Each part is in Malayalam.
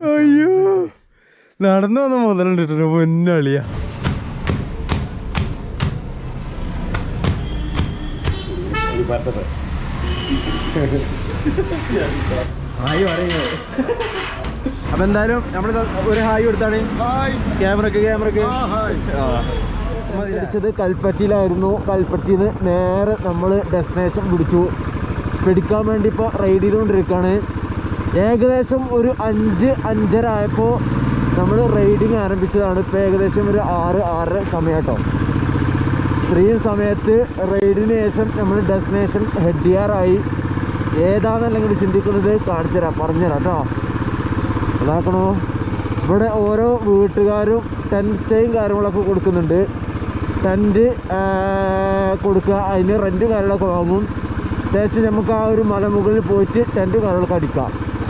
അയ്യോ നടന്നു വന്ന മുതലുണ്ട് കേട്ടോ പൊന്നളിയ ഹായ് പറയുന്നത് അപ്പൊ എന്തായാലും നമ്മൾ ഒരു ഹായ് കൊടുത്താണ് ക്യാമറക്ക് ക്യാമറക്ക് പിടിച്ചത് കൽപ്പറ്റയിലായിരുന്നു കൽപ്പറ്റയിൽ നിന്ന് നേരെ നമ്മൾ ഡെസ്റ്റിനേഷൻ പിടിച്ചു പിടിക്കാൻ വേണ്ടി ഇപ്പോൾ റൈഡ് ചെയ്തുകൊണ്ടിരിക്കുകയാണ് ഏകദേശം ഒരു അഞ്ച് അഞ്ചര ആയപ്പോൾ നമ്മൾ റൈഡിങ് ആരംഭിച്ചതാണ് ഇപ്പോൾ ഏകദേശം ഒരു ആറ് ആറര സമയം കേട്ടോ ഇത്രയും സമയത്ത് റൈഡിന് ശേഷം നമ്മൾ ഡെസ്റ്റിനേഷൻ ഹെഡ് ചെയ്യാറായി ഏതാണെന്നല്ലെങ്കിൽ ചിന്തിക്കുന്നത് കാണിച്ചു തരാം പറഞ്ഞുതരാം കേട്ടോ അതാക്കണോ ഇവിടെ ഓരോ വീട്ടുകാരും ടെൻറ്റ് സ്റ്റേയും കാര്യങ്ങളൊക്കെ കൊടുക്കുന്നുണ്ട് ടെൻറ്റ് കൊടുക്കുക അതിന് റെൻറ്റ് കാര്യങ്ങളൊക്കെ വാങ്ങും ശേഷം നമുക്ക് ആ ഒരു മലമുകളിൽ പോയിട്ട് ടെൻറ്റ് കാര്യങ്ങളൊക്കെ അടിക്കാം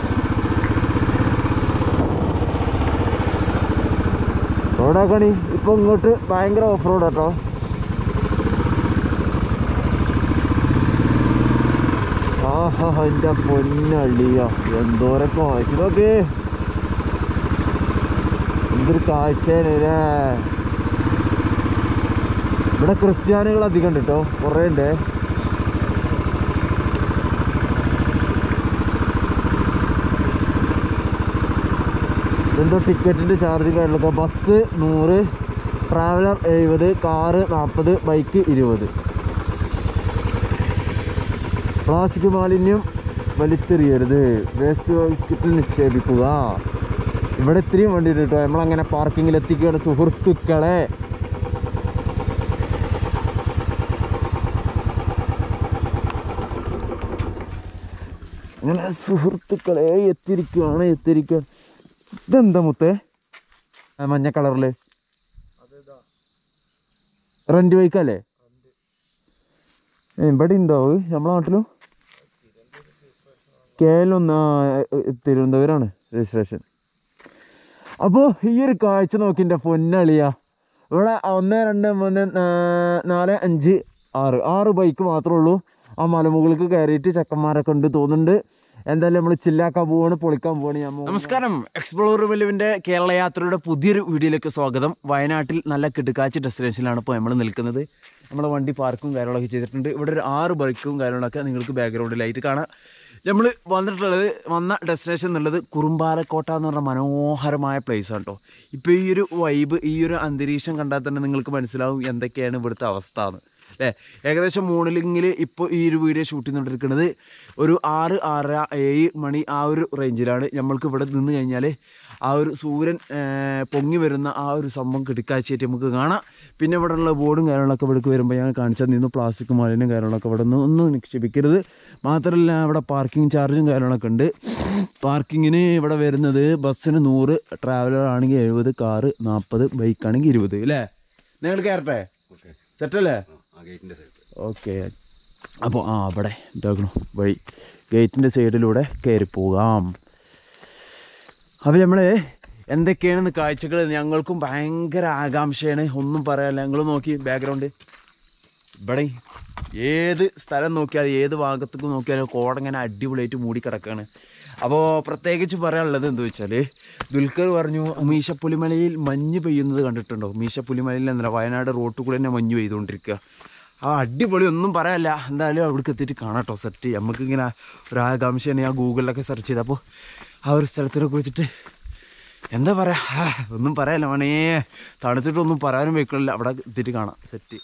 റോഡാക്കണി ഇപ്പൊ ഇങ്ങോട്ട് ഭയങ്കര ഓഫ് റോഡ് കേട്ടോ ആഹാ എന്റെ പൊന്നള്ളിയ എന്തോരൊക്കെ വായിച്ചു നോക്കേ എന്തൊരു കാഴ്ചയാണല്ലേ ഇവിടെ ക്രിസ്ത്യാനികൾ അധികം ഉണ്ട് കേട്ടോ കുറേ ഉണ്ട് എന്തോ ടിക്കറ്റിൻ്റെ ചാർജ് കാര്യങ്ങളൊക്കെ ബസ് നൂറ് ട്രാവലർ എഴുപത് കാറ് നാൽപ്പത് ബൈക്ക് ഇരുപത് പ്ലാസ്റ്റിക് മാലിന്യം വലിച്ചെറിയരുത് വേസ്റ്റ് ബിസ്ക്കറ്റിൽ നിക്ഷേപിക്കുക ഇവിടെ ഇത്രയും വണ്ടി ഉണ്ട് കേട്ടോ നമ്മളങ്ങനെ പാർക്കിങ്ങിൽ എത്തിക്കുകയാണ് സുഹൃത്തുക്കളെ അങ്ങനെ സുഹൃത്തുക്കളെ എത്തിയിരിക്കുകയാണ് എത്തിയിരിക്കുകയാണ് ഇതെന്താ മുത്തേ ആ, മഞ്ഞ കളറില് റെന്റ് ബൈക്കല്ലേ ഇവിടെ ഉണ്ടാവും നമ്മളെ നാട്ടിലും കേരളൊന്ന് തിരുവനന്തപുരമാണ് രജിസ്ട്രേഷൻ അപ്പോൾ ഈ ഒരു കാഴ്ച നോക്കി എൻ്റെ പൊന്നളിയ ഇവിടെ ഒന്ന് രണ്ട് മൂന്ന് നാ- നാല് അഞ്ച് ആറ് ആറ് ബൈക്ക് മാത്രമേ ഉള്ളൂ ആ മലമുകൾക്ക് കയറിയിട്ട് ചെക്കന്മാരൊക്കെ ഉണ്ട് തോന്നുന്നുണ്ട് എന്തായാലും നമ്മൾ ചില്ലാക്കാൻ പോവാണ് പൊളിക്കാൻ പോവാണ് ഞാൻ നമസ്കാരം എക്സ്പ്ലോർ വെല്ലുവിൻ്റെ കേരള യാത്രയുടെ പുതിയൊരു വീഡിയോയിലേക്ക് സ്വാഗതം വയനാട്ടിൽ നല്ല കിടുക്കാച്ചി ഡെസ്റ്റിനേഷനിലാണ് ഇപ്പോൾ നമ്മൾ നിൽക്കുന്നത് നമ്മളെ വണ്ടി പാർക്കും കാര്യങ്ങളൊക്കെ ചെയ്തിട്ടുണ്ട് ഇവിടെ ഒരു ആറ് ബൈക്കും കാര്യങ്ങളൊക്കെ നിങ്ങൾക്ക് ബാക്ക്ഗ്രൗണ്ടിലായിട്ട് കാണാം നമ്മൾ വന്നിട്ടുള്ളത് വന്ന ഡെസ്റ്റിനേഷൻ എന്നുള്ളത് കുറുമ്പാലക്കോട്ട എന്ന് പറഞ്ഞ മനോഹരമായ place ആണ് കേട്ടോ ഇപ്പോൾ ഈ ഒരു വൈബ് ഈ ഒരു അന്തരീക്ഷം കണ്ടാൽ തന്നെ നിങ്ങൾക്ക് മനസ്സിലാവും എന്തൊക്കെയാണ് ഇവിടുത്തെ അവസ്ഥ എന്ന് അല്ലേ ഏകദേശം മോർണിംഗിൽ ഇപ്പോൾ ഈ ഒരു വീഡിയോ ഷൂട്ട് ചെയ്തുകൊണ്ടിരിക്കുന്നത് ഒരു ആറ് ആറര ഏഴ് മണി ആ ഒരു റേഞ്ചിലാണ് നമ്മൾക്ക് ഇവിടെ നിന്ന് കഴിഞ്ഞാൽ ആ ഒരു സൂര്യൻ ആ, പൊങ്ങി വരുന്ന ആ ഒരു സംഭവം കിടക്കാഴ്ചയായിട്ട് നമുക്ക് കാണാം പിന്നെ ഇവിടെ ഉള്ള ബോർഡും കാര്യങ്ങളൊക്കെ ഇവിടേക്ക് വരുമ്പോൾ ഞാൻ കാണിച്ചാൽ നിന്ന് പ്ലാസ്റ്റിക് മാലിന്യം കാര്യങ്ങളൊക്കെ ഇവിടെ നിന്ന് ഒന്നും നിക്ഷേപിക്കരുത് മാത്രമല്ല ഇവിടെ പാർക്കിംഗ് ചാർജും കാര്യങ്ങളൊക്കെ ഉണ്ട് പാർക്കിങ്ങിന് ഇവിടെ വരുന്നത് ബസ്സിന് നൂറ് ട്രാവലർ ആണെങ്കിൽ എഴുപത് കാറ് നാൽപ്പത് ബൈക്കാണെങ്കിൽ ഇരുപത് അല്ലേ നിങ്ങൾ കയറട്ടെ സെറ്റല്ലേ ഓക്കെ അപ്പോൾ ആ അവിടെ എന്താക്കണം വഴി ഗേറ്റിൻ്റെ സൈഡിലൂടെ കയറി പോകാം അപ്പോൾ നമ്മൾ എന്തൊക്കെയാണ് കാഴ്ചകൾ ഞങ്ങൾക്കും ഭയങ്കര ആകാംക്ഷയാണ് ഒന്നും പറയാനില്ല ഞങ്ങൾ നോക്കി ബാക്ക്ഗ്രൗണ്ട് ഇവിടെ ഏത് സ്ഥലം നോക്കിയാലും ഏത് ഭാഗത്തേക്ക് നോക്കിയാലും കോടങ്ങനെ അടിപൊളിയായിട്ട് മൂടി കിടക്കുകയാണ് അപ്പോൾ പ്രത്യേകിച്ച് പറയാനുള്ളത് എന്താ വെച്ചാൽ ദുൽഖർ പറഞ്ഞു മീശപ്പുലിമലയിൽ മഞ്ഞ് പെയ്യുന്നത് കണ്ടിട്ടുണ്ടോ മീശപ്പുലിമലയിൽ എന്താ വയനാട് റോട്ടിൽ കൂടെ തന്നെ മഞ്ഞ് പെയ്തുകൊണ്ടിരിക്കുക ആ അടിപൊളി ഒന്നും പറയാനില്ല എന്തായാലും അവിടേക്ക് എത്തിയിട്ട് കാണാട്ടോ സെറ്റ് നമുക്കിങ്ങനെ ഒരു ആകാംക്ഷയാണ് ഞാൻ ഗൂഗിളിലൊക്കെ സെർച്ച് ചെയ്തപ്പോൾ ആ ഒരു സ്ഥലത്തിനെ കുറിച്ചിട്ട് എന്താ പറയാ ആ, ഒന്നും പറയാനില്ല മണേ തണുത്തിട്ടൊന്നും പറയാനും വെക്കണില്ല അവിടെ എത്തിയിട്ട് കാണാം സെറ്റ്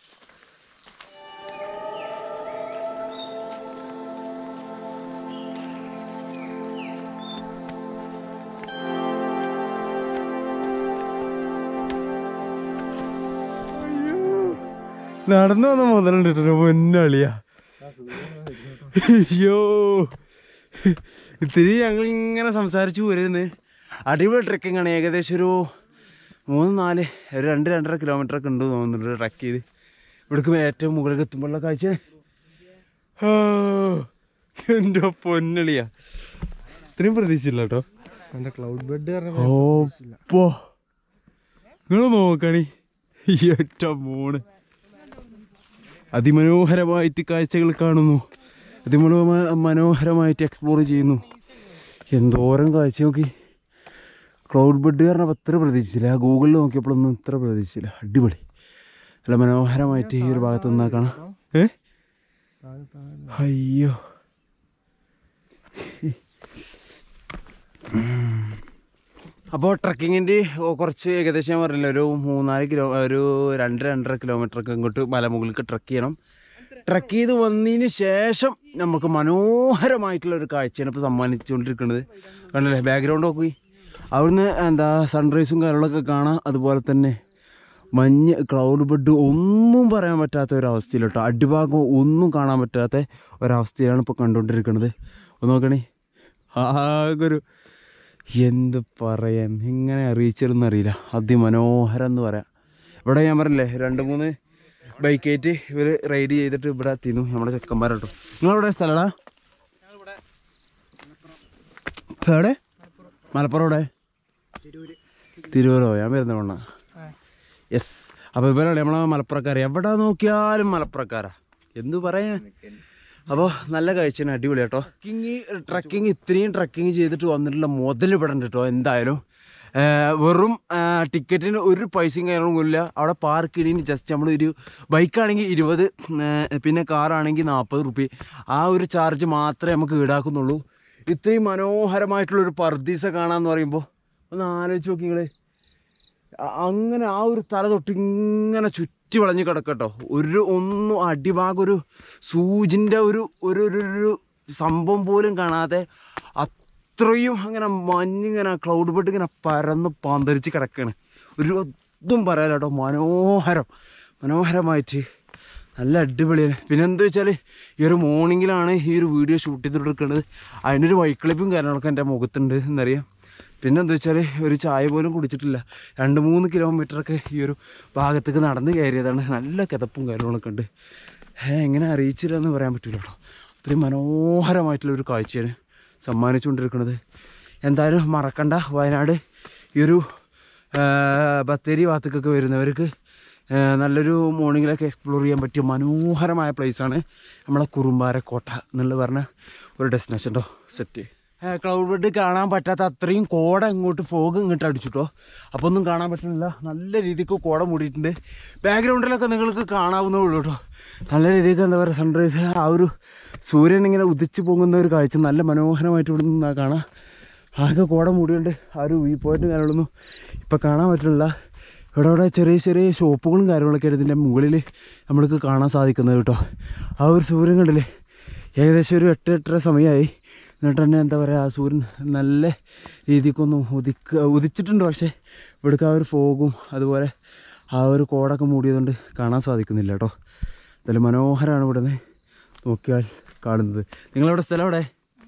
നടന്നു വന്ന മുതലുണ്ട് കേട്ടോ പൊന്നളിയ അയ്യോ ഇത്തിരി ഞങ്ങൾ ഇങ്ങനെ സംസാരിച്ചു പോരുന്നത് അടിപൊളി ട്രെക്കിംഗ് ആണ് ഏകദേശം ഒരു മൂന്ന് നാല് ഒരു രണ്ട് രണ്ടര കിലോമീറ്റർ ഒക്കെ ഉണ്ട് തോന്നുന്നുണ്ട് ട്രക്ക് ചെയ്ത് ഇവിടേക്ക് ഏറ്റവും മുകളിൽ എത്തുമ്പോഴുള്ള കാഴ്ച ആ, എൻ്റെ പൊന്നളിയ ഇത്രയും പ്രതീക്ഷയില്ല കേട്ടോ എന്റെ ക്ലൗഡ് ബെഡ് ഓപ്പോ നിങ്ങൾ നോക്കണി ഒറ്റ മൂണ് അതിമനോഹരമായിട്ട് കാഴ്ചകൾ കാണുന്നു അതിമനോ മനോഹരമായിട്ട് എക്സ്പ്ലോർ ചെയ്യുന്നു എന്തോരം കാഴ്ച നോക്കി ക്ലൗഡ് ബെഡ് കാരണം അത്ര പ്രതീക്ഷിച്ചില്ല ഗൂഗിളിൽ നോക്കിയപ്പോഴൊന്നും ഇത്ര പ്രതീക്ഷിച്ചില്ല അടിപൊളി നല്ല മനോഹരമായിട്ട് ഈ ഒരു ഭാഗത്ത് നിന്നാ കാണാം ഏ അയ്യോ അപ്പോൾ ട്രക്കിങ്ങിൻ്റെ കുറച്ച് ഏകദേശം ഞാൻ പറഞ്ഞില്ല ഒരു മൂന്നാല് കിലോ ഒരു രണ്ട് രണ്ടര കിലോമീറ്റർ ഒക്കെ ഇങ്ങോട്ട് മലമുകളിലേക്ക് ട്രക്ക് ചെയ്യണം ട്രക്ക് ചെയ്ത് വന്നതിന് ശേഷം നമുക്ക് മനോഹരമായിട്ടുള്ള ഒരു കാഴ്ചയാണ് ഇപ്പോൾ സമ്മാനിച്ചുകൊണ്ടിരിക്കുന്നത് കണ്ടല്ലേ ബാക്ക്ഗ്രൗണ്ട് നോക്കി അവിടുന്ന് എന്താ സൺറൈസും കാര്യങ്ങളൊക്കെ കാണാം അതുപോലെ തന്നെ മഞ്ഞ് ക്ലൗഡ് ബെഡ് ഒന്നും പറയാൻ പറ്റാത്ത ഒരവസ്ഥയിൽ കേട്ടോ അടിഭാഗം ഒന്നും കാണാൻ പറ്റാത്ത ഒരവസ്ഥയാണ് ഇപ്പോൾ കണ്ടുകൊണ്ടിരിക്കുന്നത് ഒന്ന് നോക്കണേ ആകെ ഒരു എന്ത് പറയാൻ എങ്ങനെ അറിയിച്ചിരുന്നു അറിയില്ല അതിമനോഹരം എന്ന് പറയാം ഇവിടെ ഞാൻ പറഞ്ഞില്ലേ രണ്ട് മൂന്ന് ബൈക്കായിട്ട് ഇവർ റൈഡ് ചെയ്തിട്ട് ഇവിടെ എത്തിയിരുന്നു നമ്മുടെ ചെക്കന്മാരോട്ടോ നിങ്ങളെവിടെ സ്ഥലടാ എവിടെ മലപ്പുറം എവിടെ തിരൂരോ ഞാൻ വരുന്ന വേണ യെസ് അപ്പോൾ ഇവരാണ് നമ്മളെ മലപ്പുറക്കാർ എവിടെ നോക്കിയാലും മലപ്പുറക്കാരാ എന്തു പറയാൻ അപ്പോൾ നല്ല കാഴ്ചയാണ് അടിപൊളി കേട്ടോ ട്രക്കിങ് ട്രക്കിങ് ഇത്രയും ട്രക്കിങ് ചെയ്തിട്ട് വന്നിട്ടുള്ള മുതൽ ഇവിടെ ഉണ്ട് കേട്ടോ എന്തായാലും ആ, വെറും ആ, ടിക്കറ്റിന് ഒരു പൈസയും കാര്യങ്ങളൊന്നും ഇല്ല അവിടെ പാർക്ക് ചെയ്യണി ജസ്റ്റ് നമ്മൾ ഒരു ബൈക്കാണെങ്കിൽ ഇരുപത് പിന്നെ കാറാണെങ്കിൽ നാൽപ്പത് റുപ്യ ആ ഒരു ചാർജ് മാത്രമേ നമുക്ക് ഈടാക്കുന്നുള്ളൂ ഇത്രയും മനോഹരമായിട്ടുള്ളൊരു പർദീസ കാണാന്ന് പറയുമ്പോൾ ഒന്ന് ആലോചിച്ച് നോക്കി നിങ്ങൾ അങ്ങനെ ആ ഒരു തല തൊട്ട് ഇങ്ങനെ ചുറ്റി വളഞ്ഞ് കിടക്കട്ടോ ഒരു ഒന്നും അടിഭാഗം ഒരു സൂചിൻ്റെ ഒരു ഒരു ഒരു ഒരു സംഭവം പോലും കാണാതെ അത്രയും അങ്ങനെ മഞ്ഞിങ്ങനെ ക്ലൗഡ് ബെഡ് ഇങ്ങനെ പരന്ന് പന്തരിച്ച് കിടക്കുകയാണ് ഒരു ഇതും പറയാലോ കേട്ടോ മനോഹരം മനോഹരമായിട്ട് നല്ല അടിപൊളിയാണ് പിന്നെ എന്താ വെച്ചാൽ ഈ ഒരു മോർണിംഗിലാണ് ഈ ഒരു വീഡിയോ ഷൂട്ട് ചെയ്തിട്ടെടുക്കുന്നത് അതിനൊരു വൈക്ലിപ്പും കാര്യങ്ങളൊക്കെ എൻ്റെ മുഖത്തുണ്ട് എന്നറിയാം പിന്നെ എന്താ വെച്ചാൽ ഒരു ചായ പോലും കുടിച്ചിട്ടില്ല രണ്ട് മൂന്ന് കിലോമീറ്ററൊക്കെ ഈ ഒരു ഭാഗത്തേക്ക് നടന്ന് കയറിയതാണ് നല്ല കിതപ്പും കാര്യങ്ങളൊക്കെ ഉണ്ട് ഏ എങ്ങനെ അറിയിച്ചില്ല എന്ന് പറയാൻ പറ്റില്ല കേട്ടോ അത്രയും മനോഹരമായിട്ടുള്ള ഒരു കാഴ്ചയാണ് സമ്മാനിച്ചുകൊണ്ടിരിക്കുന്നത് എന്തായാലും മറക്കണ്ട വയനാട് ഈ ഒരു ആ, ബത്തേരി ഭാഗത്തേക്കൊക്കെ വരുന്നവർക്ക് ആ, നല്ലൊരു മോർണിംഗിലൊക്കെ എക്സ്പ്ലോർ ചെയ്യാൻ പറ്റിയ മനോഹരമായ പ്ലേസാണ് നമ്മളെ കുറുമ്പാരക്കോട്ട എന്നുള്ള പറഞ്ഞ ഒരു ഡെസ്റ്റിനേഷൻ കേട്ടോ സെറ്റ് ക്ലൗഡ് ബെഡ് കാണാൻ പറ്റാത്ത അത്രയും കോട ഇങ്ങോട്ട് ഫോഗ് ഇങ്ങോട്ട് അടിച്ചിട്ടോ അപ്പോൾ ഒന്നും കാണാൻ പറ്റുന്നില്ല നല്ല രീതിക്ക് കോട മൂടിയിട്ടുണ്ട് ബാക്ക്ഗ്രൗണ്ടിലൊക്കെ നിങ്ങൾക്ക് കാണാവുന്നേ ഉള്ളൂ കേട്ടോ നല്ല രീതിക്ക് എന്താ പറയുക സൺറൈസ് ആ ഒരു സൂര്യൻ ഇങ്ങനെ ഉദിച്ചു പോകുന്ന ഒരു കാഴ്ച നല്ല മനോഹരമായിട്ട് ഇവിടെ നിന്ന് കാണാം ആകെ കോട മൂടിയുണ്ട് ആ ഒരു വ്യൂ പോയിന്റ് കാര്യങ്ങളൊന്നും ഇപ്പം കാണാൻ പറ്റുന്നില്ല ഇവിടെ ഇവിടെ ചെറിയ ചെറിയ ഷോപ്പുകളും കാര്യങ്ങളൊക്കെ ഇതിൻ്റെ മുകളിൽ നമ്മൾക്ക് കാണാൻ സാധിക്കുന്നത് കേട്ടോ ആ ഒരു സൂര്യൻ കണ്ടില്ലേ ഏകദേശം ഒരു എട്ട് എട്ടര സമയമായി എന്നിട്ട് തന്നെ എന്താ പറയുക ആ സൂര്യൻ നല്ല രീതിക്കൊന്നും ഉദിക്ക ഉദിച്ചിട്ടുണ്ട് പക്ഷേ ഇവിടേക്ക് ആ ഒരു ഫോഗും അതുപോലെ ആ ഒരു കോടൊക്കെ മൂടിയതുകൊണ്ട് കാണാൻ സാധിക്കുന്നില്ല കേട്ടോ എന്തായാലും മനോഹരമാണ് ഇവിടെ നിന്ന് നോക്കിയാൽ കാണുന്നത് നിങ്ങളെവിടെ സ്ഥലം എവിടെ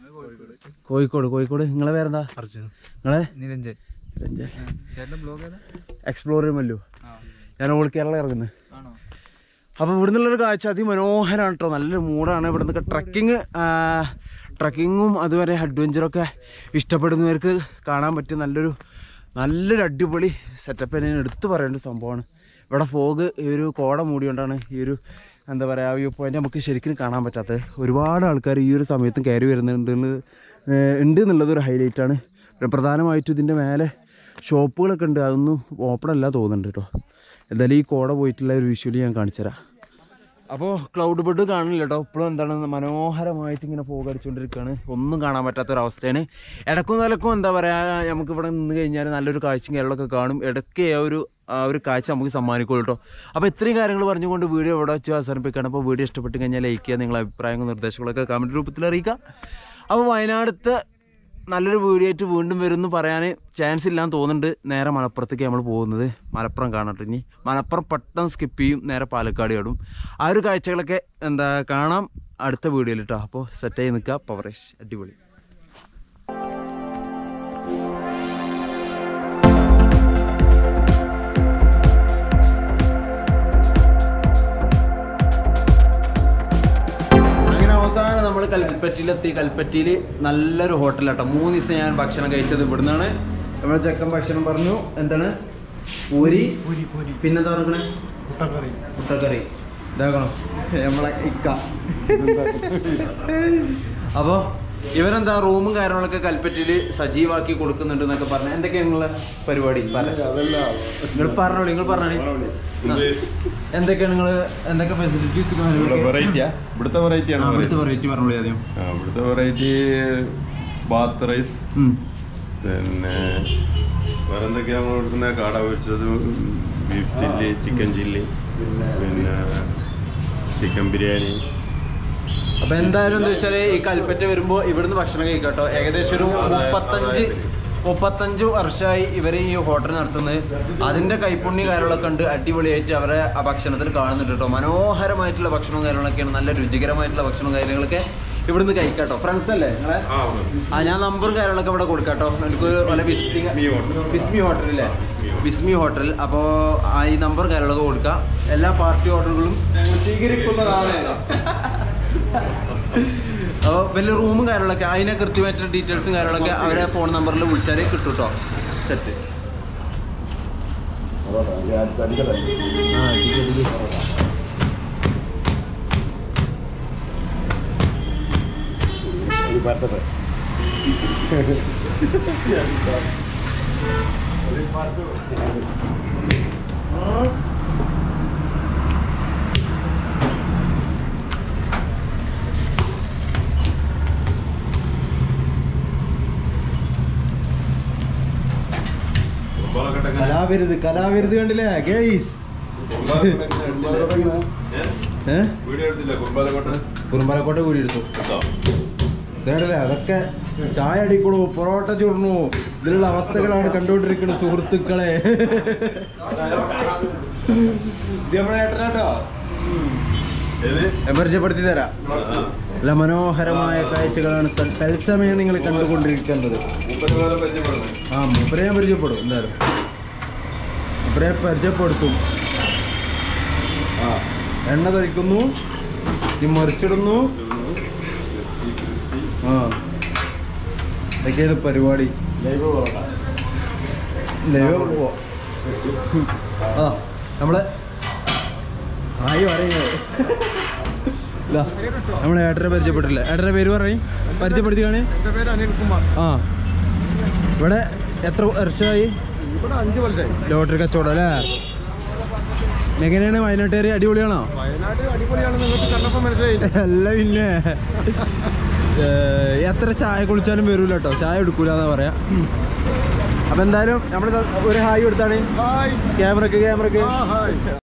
കോഴിക്കോട് കോഴിക്കോട് നിങ്ങളെ പേരെന്താ അർജുൻ നിങ്ങളെ നിരഞ്ജൻ രഞ്ജൻ ചേട്ടൻ്റെ ബ്ലോഗ് ഏതാ എക്സ്പ്ലോർ ചെയ്യുമല്ലോ ആ ഞാൻ ഓൾ കേരള ഇറങ്ങുന്നത് ആണോ അപ്പോൾ ഇവിടെ നിന്നുള്ളൊരു കാഴ്ച അതിമനോഹരമാണ് കേട്ടോ നല്ലൊരു മൂടാണ് ഇവിടെ നിന്നൊക്കെ ട്രക്കിങ് ട്രക്കിങ്ങും അതുവരെ അഡ്വഞ്ചറൊക്കെ ഇഷ്ടപ്പെടുന്നവർക്ക് കാണാൻ പറ്റിയ നല്ലൊരു നല്ലൊരു അടിപൊളി സെറ്റപ്പ് തന്നെ എടുത്തു പറയേണ്ട ഒരു സംഭവമാണ് ഇവിടെ ഫോഗ് ഈ ഒരു കോട മൂടിയോണ്ടാണ് ഈ ഒരു എന്താ പറയുക വ്യൂ പോയിന്റ് നമുക്ക് ശരിക്കും കാണാൻ പറ്റാത്തത് ഒരുപാട് ആൾക്കാർ ഈ ഒരു സമയത്തും കയറി വരുന്നുണ്ട് എന്ന്, ഏഹ്, ഉണ്ട് എന്നുള്ളത് ഒരു ഹൈലൈറ്റാണ് പിന്നെ പ്രധാനമായിട്ടും ഇതിൻ്റെ മേലെ ഷോപ്പുകളൊക്കെ ഉണ്ട് അതൊന്നും ഓപ്പൺ അല്ല തോന്നുന്നുണ്ട് കേട്ടോ എന്തായാലും ഈ കോട പോയിട്ടുള്ള ഒരു വിഷ്വലി ഞാൻ കാണിച്ചു തരാം അപ്പോൾ ക്ലൗഡ് ബെഡ് കാണില്ല കേട്ടോ ഇപ്പോഴും എന്താണ് മനോഹരമായിട്ട് ഇങ്ങനെ പോകടിച്ചുകൊണ്ടിരിക്കുകയാണ് ഒന്നും കാണാൻ പറ്റാത്തൊരവസ്ഥയാണ് ഇടക്കും തലക്കും എന്താ പറയുക നമുക്ക് ഇവിടെ നിന്ന് കഴിഞ്ഞാൽ നല്ലൊരു കാഴ്ചയും കാര്യങ്ങളൊക്കെ കാണും ഇടയ്ക്ക് ആ ഒരു ആ ഒരു കാഴ്ച നമുക്ക് സമ്മാനിക്കുള്ളൂ കേട്ടോ അപ്പോൾ ഇത്രയും കാര്യങ്ങൾ പറഞ്ഞുകൊണ്ട് വീഡിയോ ഇവിടെ വെച്ച് അവസാനിപ്പിക്കുകയാണ് അപ്പോൾ വീഡിയോ ഇഷ്ടപ്പെട്ട് കഴിഞ്ഞാൽ ലൈക്ക് ചെയ്യുക നിങ്ങളുടെ അഭിപ്രായങ്ങളും നിർദ്ദേശങ്ങളൊക്കെ കമൻറ്റ് രൂപത്തിൽ അറിയിക്കുക അപ്പോൾ വയനാടത്തെ നല്ലൊരു വീഡിയോ ആയിട്ട് വീണ്ടും വരുമെന്ന് പറയാൻ ചാൻസ് ഇല്ലാന്ന് തോന്നുന്നുണ്ട് നേരെ മലപ്പുറത്തേക്ക് നമ്മൾ പോകുന്നത് മലപ്പുറം കാണട്ടെ ഇനി മലപ്പുറം പെട്ടെന്ന് സ്കിപ്പ് ചെയ്യും നേരെ പാലക്കാട് ചാടും ആ ഒരു കാഴ്ചകളൊക്കെ എന്താ കാണാം അടുത്ത വീഡിയോയിൽ കേട്ടോ അപ്പോൾ സെറ്റായി നിൽക്കുക പവറേഷ് അടിപൊളി അങ്ങനെ അവസാനം നമ്മൾ കൽപ്പറ്റയിലെത്തി കൽപ്പറ്റയിൽ നല്ലൊരു ഹോട്ടലാട്ടോ മൂന്ന് ദിവസം ഞാൻ ഭക്ഷണം കഴിച്ചത് ഇവിടുന്നാണ് നമ്മുടെ ചെക്കൻ ഭക്ഷണം പറഞ്ഞു എന്താണ് പൂരി പൂരി പൂരി പിന്നെന്താ പറഞ്ഞേ മുട്ടക്കറി മുട്ടക്കറി ഇതാക്കണം നമ്മളെ ഇക്ക അപ്പോൾ ഇവരെന്താ റൂമും കാര്യങ്ങളൊക്കെ കൽപ്പറ്റയിൽ സജീവാക്കി കൊടുക്കുന്നുണ്ട് എന്നൊക്കെ പറഞ്ഞു എന്തൊക്കെയാണ് നിങ്ങളെ പരിപാടി നിങ്ങൾ പറഞ്ഞോളൂ നിങ്ങൾ പറഞ്ഞോളി എന്തൊക്കെയാണ് നിങ്ങൾ എന്തൊക്കെ ഫെസിലിറ്റീസ് വെറൈറ്റിയാ ഇവിടുത്തെ വെറൈറ്റി ആണ് ഇവിടുത്തെ വെറൈറ്റി പറഞ്ഞോളി ആദ്യം ആ, ഇവിടുത്തെ വെറൈറ്റി ബാത്ത് റൈസ് ഉം. പിന്നെ വേറെ എന്തൊക്കെയാ നമ്മൾ കൊടുക്കുന്നത് കാട പൊരിച്ചത് ബീഫ് ചില്ലി ചിക്കൻ ചില്ലി പിന്നെ ചിക്കൻ ബിരിയാണി അപ്പൊ എന്തായാലും എന്താ വെച്ചാല് ഈ കൽപ്പറ്റ വരുമ്പോ ഇവിടുന്ന് ഭക്ഷണം കഴിക്കാട്ടോ ഏകദേശം ഒരു മുപ്പത്തഞ്ച് മുപ്പത്തഞ്ച് വർഷമായി ഇവർ ഈ ഹോട്ടൽ നടത്തുന്നത് അതിന്റെ കൈപ്പുണ്യ കാര്യങ്ങളൊക്കെ ഉണ്ട് അടിപൊളിയായിട്ട് അവരെ ആ ഭക്ഷണത്തിൽ കാണുന്നുണ്ട് കേട്ടോ മനോഹരമായിട്ടുള്ള ഭക്ഷണവും കാര്യങ്ങളൊക്കെയാണ് നല്ല രുചികരമായിട്ടുള്ള ഭക്ഷണവും കാര്യങ്ങളൊക്കെ ഇവിടുന്ന് കഴിക്കാട്ടോ ഫ്രണ്ട്സ് അല്ലേ നിങ്ങളെ ആ ഞാൻ നമ്പറും കാര്യങ്ങളൊക്കെ ഇവിടെ കൊടുക്കാട്ടോ എനിക്ക് വല്ല വിസിറ്റിംഗ് ബിസ്മി ഹോട്ടൽ. ബിസ്മി ഹോട്ടലില്ലേ ബിസ്മി ഹോട്ടൽ അപ്പോൾ ആ ഈ നമ്പർ കാര്യങ്ങളൊക്കെ കൊടുക്കാം എല്ലാ പാർട്ടി ഓർഡറുകളും ഞങ്ങൾ സ്വീകരിക്കുന്നതാണ് അപ്പോൾ വലിയ റൂമും കാര്യങ്ങളൊക്കെ അതിനെ കൃത്യമായിട്ടുള്ള ഡീറ്റെയിൽസും കാര്യങ്ങളൊക്കെ അവരെ ഫോൺ നമ്പറിൽ വിളിച്ചാൽ കിട്ടും കേട്ടോ സെറ്റ് കലാവിരുത് കലാവിരുത് കണ്ടില്ലേ ഗേയ്സ് ഏഹ് വീഡിയോ എടുത്തില്ല കുർബാലക്കോട്ട കുറുമ്പാലക്കോട്ട കൂടി എടുത്തു കേടല്ലേ അതൊക്കെ ചായ അടിക്കണു പൊറോട്ട ചുടണു ഇതിലുള്ള അവസ്ഥകളാണ് കണ്ടുകൊണ്ടിരിക്കുന്നത് സുഹൃത്തുക്കളെ ഇത് നമ്മുടെ ഏട്ടനാട്ടോ ഞാൻ പരിചയപ്പെടുത്തി തരാം നല്ല മനോഹരമായ കാഴ്ചകളാണ് തൽ- തത്സമയം നിങ്ങൾ കണ്ടുകൊണ്ടിരിക്കുന്നത് ആ മൂപ്പരെ ഞാൻ പരിചയപ്പെടും എന്തായാലും മൂപ്പരെ പരിചയപ്പെടുത്തും ആ എണ്ണ തളിക്കുന്നു ഈ മറിച്ചിടുന്നു ആ ഇതൊക്കെയാണ് പരിപാടി ലൈവ് പോ ആ നമ്മള് ആയി പറയുന്നത് നമ്മളെ ഏട്ടനെ പരിചയപ്പെട്ടില്ല ഏട്ടന്റെ പേര് പറയും പരിചയപ്പെടുത്തി കാണി എന്റെ പേര് അനിൽകുമാർ ആ ഇവിടെ എത്ര വർഷമായി ഇവിടെ അഞ്ച് കൊല്ലായി ലോട്ടറി കച്ചവടം അല്ലേ എങ്ങനെയാണ് വയനാട്ടുകാർ അടിപൊളിയാണോ വയനാട് അടിപൊളിയാണ് നിങ്ങൾക്ക് കണ്ടപ്പോ മനസ്സിലായില്ല അല്ല പിന്നെ ഏ, എത്ര ചായ കുളിച്ചാലും വരൂല കേട്ടോ ചായ എടുക്കൂലെന്നാ പറയാ അപ്പൊ എന്തായാലും നമ്മൾ ഒരു ഹായ് കൊടുത്താണ് ഹായ് ക്യാമറക്ക് ക്യാമറക്ക് ഹായ്